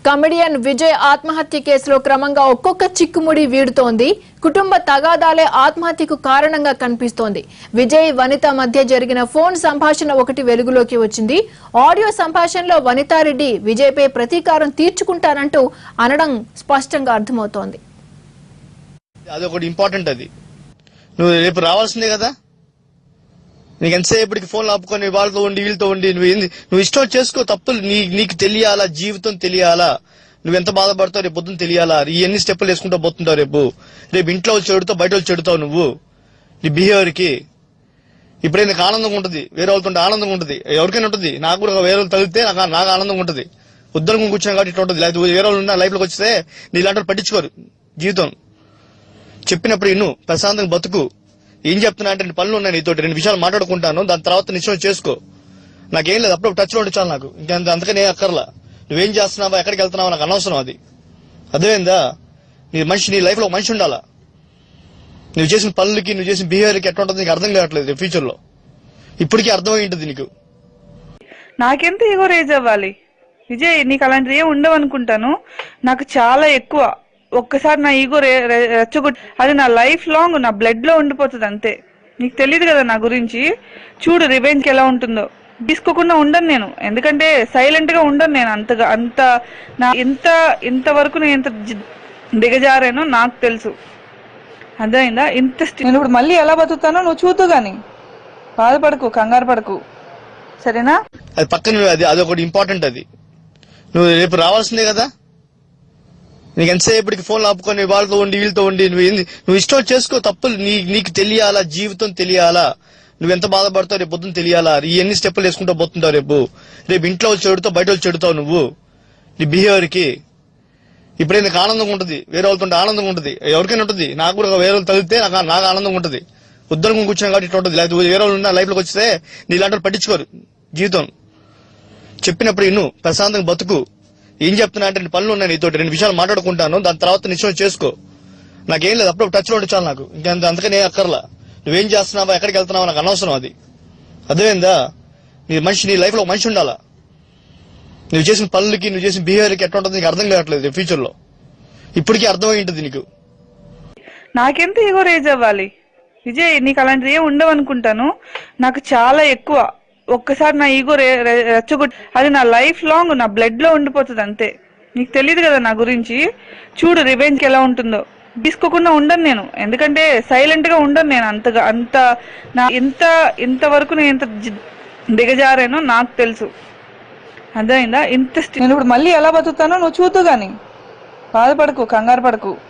comedian Vijay ఆత్మహత్య కేసులో క్రమంగా ఒక్కొక్క చిక్కుముడి వీడుతోంది కుటుంబ తగాదాలే ఆత్మహత్యకు కారణంగా కనిపిస్తోంది విజయ్ వనిత మధ్య జరిగిన ఫోన్ సంభాషణ ఒకటి వెలుగులోకి వచ్చింది ఆడియో సంభాషణలో వనితారెడ్డి విజయ్పై ప్రతీకారం తీర్చుకుంటానంటూ అనడం స్పష్టంగా అర్థమవుతోంది అది ఒకటి ఇంపార్టెంట్ అది నువ్వు రేపు రావాల్సిందే కదా నీకు ఎంతసేపటికి ఫోన్ ఆపుకొని వాళ్ళతో ఉండి వీళ్ళతో ఉండి నువ్వు ఏంది నువ్వు ఇష్టం చేసుకో తప్పులు నీ నీకు తెలియాలా జీవితం తెలియాలా నువ్వు ఎంత బాధపడతావు రేపు పొద్దున్న తెలియాలా ఈ ఎన్ని స్టెప్పులు వేసుకుంటూ పోతుంటావు రేపు రేపు ఇంట్లో వచ్చి చెడుతావు బయట వచ్చి చెడుతావు నువ్వు నీ బిహేవియర్ కి ఇప్పుడే నీకు ఆనందంగా ఉంటుంది వేరే వాళ్ళతో ఆనందంగా ఉంటుంది ఎవరికైనా ఉంటుంది నాకు కూడా వేరే వాళ్ళు తగిలితే నాకు నాకు ఆనందంగా ఉంటుంది ఉద్దరం కూర్చున్నా కాబట్టి ఇట్లా ఉంటుంది లేకపోతే వేరే వాళ్ళు ఉన్న లైఫ్ లోకి వస్తే నీ ఇలాంటి వాళ్ళు పట్టించుకోరు జీవితం చెప్పినప్పుడు ఇన్ను ప్రశాంతంగా బతుకు ఏం చెప్తున్నా అంటే రెండు పనులు ఉన్నాయి నీతో రెండు విషయాలు మాట్లాడుకుంటాను దాని తర్వాత నిశ్చయం చేసుకో నాకేం లేదు అప్పుడు టచ్ లో ఉండి చాలు నాకు ఇంకా అందుకనే అక్కర్లా నువ్వేం చేస్తున్నావా ఎక్కడికి వెళ్తున్నావా నాకు అనవసరం అది అర్థమైందా నీ మనిషి నీ లైఫ్ లో ఒక మనిషి ఉండాలా నువ్వు చేసిన పనులకి నువ్వు చేసిన బిహేవియర్కి ఎట్లా ఉంటుంది నీకు అర్థం కావట్లేదు ఫ్యూచర్ లో ఇప్పటికీ అర్థమై ఉంటుంది నీకు నాకెంత ఈగో రేజ్ అవ్వాలి విజయ్ నీకు అలాంటిది ఏం ఉండవు అనుకుంటాను నాకు చాలా ఎక్కువ ఒక్కసారి నా ఈగో రెచ్చగొట్టి అది నా లైఫ్ లాంగ్ నా బ్లడ్ లో ఉండిపోతుంది అంతే నీకు తెలియదు కదా నా గురించి చూడు రివెంజ్ కి ఎలా ఉంటుందో తీసుకోకుండా ఉండను నేను ఎందుకంటే సైలెంట్ గా ఉండను నేను అంతగా అంత నా ఎంత ఇంతవరకు నేను ఎంత జి- దిగజారానో నాకు తెలుసు అర్థమైందా ఇంత స్టి- నేను ఇప్పుడు మళ్ళీ ఎలా బతుకుతానో నువ్వు చూద్దు గాని బాధపడకు కంగారు పడకు సరేనా అది పక్కన అది అది ఒకటి ఇంపార్టెంట్ అది నువ్వు రేపు రావాల్సిందే కదా నీకు ఎంతసేపటికి ఫోన్ ఆపుకొని వాళ్ళతో ఉండి వీళ్ళతో ఉండి నువ్వు ఏంది నువ్వు ఇష్టం చేసుకో తప్పులు నీ నీకు తెలియాలా జీవితం తెలియాలా నువ్వు ఎంత బాధపడతావు రేపు పొద్దున్న తెలియాలా ఈ ఎన్ని స్టెప్పులు వేసుకుంటూ పోతుంటావు రేపు రేపు ఇంట్లో వచ్చి చెడుతావు బయట వచ్చి చెడుతావు నువ్వు నీ బిహేవియర్ కి ఇప్పుడే నీకు ఆనందంగా ఉంటుంది వేరే వాళ్ళతో ఆనందంగా ఉంటుంది ఎవరికైనా ఉంటుంది నాకు కూడా వేరే వాళ్ళు తగిలితే నాకు నాకు ఆనందంగా ఉంటుంది ఉద్దరం కూర్చున్నా కాబట్టి ఇట్లా ఉంటుంది లేకపోతే వేరే వాళ్ళు ఉన్న లైఫ్ లోకి వస్తే నీ ఇలాంటి వాళ్ళు పట్టించుకోరు జీవితం చెప్పినప్పుడు ఇన్ను ప్రశాంతంగా బతుకు ఏం చెప్తున్నా అంటే రెండు పనులు ఉన్నాయి నీతో రెండు విషయాలు మాట్లాడుకుంటాను దాని తర్వాత నిశ్చయం చేసుకో నాకేం లేదు అప్పుడు టచ్ లో ఉండి చాలు నాకు ఇంకా అందుకనే అక్కర్లా నువ్వేం చేస్తున్నావా ఎక్కడికి వెళ్తున్నావా నాకు అనవసరం అది అర్థమైందా నీ మనిషి నీ లైఫ్ లో ఒక మనిషి ఉండాలా నువ్వు చేసిన పనులకి నువ్వు చేసిన బిహేవియర్కి ఎట్లా ఉంటుంది నీకు అర్థం కావట్లేదు ఫ్యూచర్ లో ఇప్పటికీ అర్థమై ఉంటుంది నీకు నాకెంత ఈగో రేజ్ అవ్వాలి విజయ్ నీకు అలాంటిది ఏం ఉండవు అనుకుంటాను నాకు చాలా ఎక్కువ ఒక్కసారి నా ఈగో రెచ్చగొట్టి అది నా లైఫ్ లాంగ్ నా బ్లడ్ లో ఉండిపోతుంది అంతే నీకు తెలియదు కదా నా గురించి చూడు రివెంజ్ కి ఎలా ఉంటుందో తీసుకోకుండా ఉండను నేను ఎందుకంటే సైలెంట్ గా ఉండను నేను అంతగా అంత నా ఎంత ఇంతవరకు నేను ఎంత జి- దిగజారానో నాకు తెలుసు అర్థమైందా ఇంత స్టి- నేను ఇప్పుడు మళ్ళీ ఎలా బతుకుతానో నువ్వు చూద్దు గాని బాధపడకు కంగారు పడకు